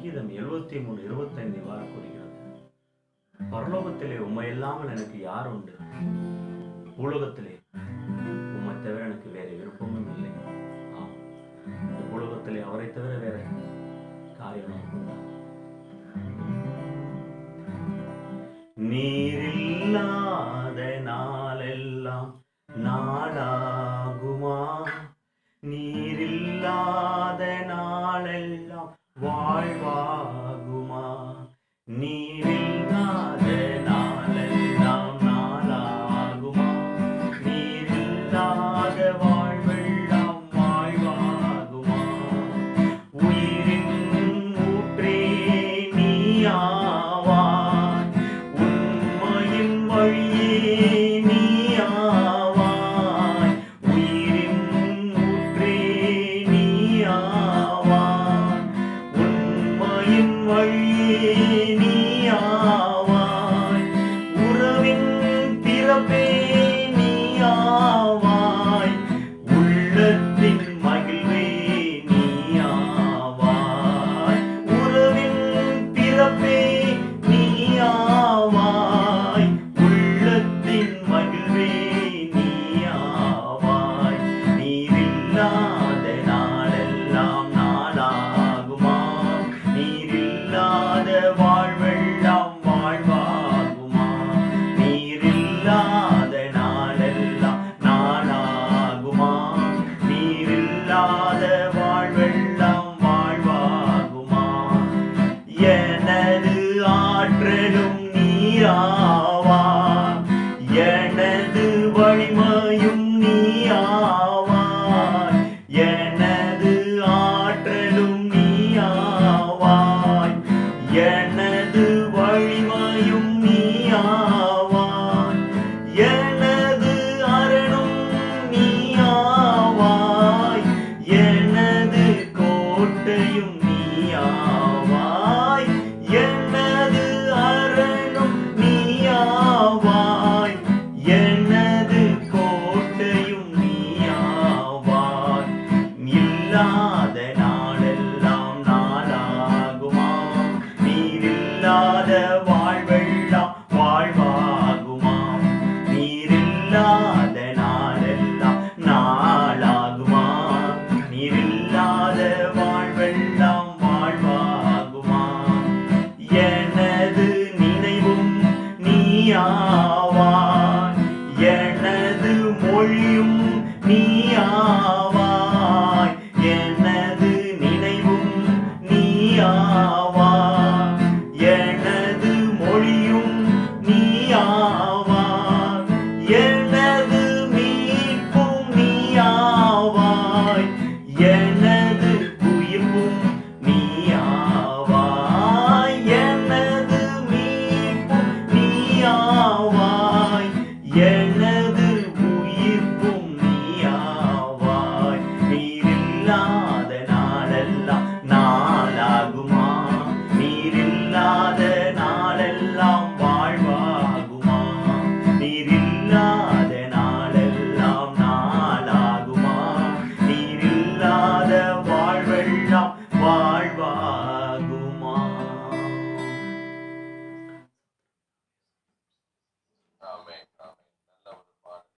சங்கீதம் எழுபத்தி மூணு இருபத்தைந்து இவ்வாறு கூறுகிறது பரலோகத்திலே உம்மை இல்லாமல் எனக்கு யார் உண்டு பூலோகத்திலே உம்மை தவிர எனக்கு வேற விருப்பமும் இல்லை ஆம் இந்த பூலோகத்திலே அவரை தவிர வேற காரியம் நமக்கு உண்டா நீரில்லாத நாளெல்லாம் நாளாகுமா நீரில்லாத நாளெல்லாம் வாழ்வாகுமா நீரில்லாத நாளெல்லாம் நாளாகுமா நீரில்லாத வாழ்வெல்லாம் வாழ்வாகுமா உயிரின் ஊற்றே நீயாவாய் உண்மையின் வழியே நீயாவாய் உயிரின் ஊற்றே நீயாவாய் உண்மையின் வழியே நீயாவாய் உறவின் பிறப்பே நீயாவாய் உள்ளத்தின் மகிழ்வே நீயாவாய் உறவின் பிறப்பே நீயாவாய் உள்ளத்தின் மகிழ்வே நீயாவாய் நீரில்லாத நாளெல்லாம் நாளாகுமா நீரில்லாத வாழ்வெல்லாம் வாழ்வாகுமா நீரில்லாத நாளெல்லாம் நாளாகுமா நீரில்லாத வாழ்வெல்லாம் வாழ்வாகுமா எனது ஆற்றலும் நீராவா எனது வலிமையும் நீயாவாய் எனது ஆற்றலும் நீயாவாய் எனது வலிமையும் நீயாவாய் எனது அரணும் நீயாவாய் எனது கோட்டையும் நீயாவாய் எனது அரணும் நீயாவாய் எனது கோட்டையும் நீயாவாய் இல்லா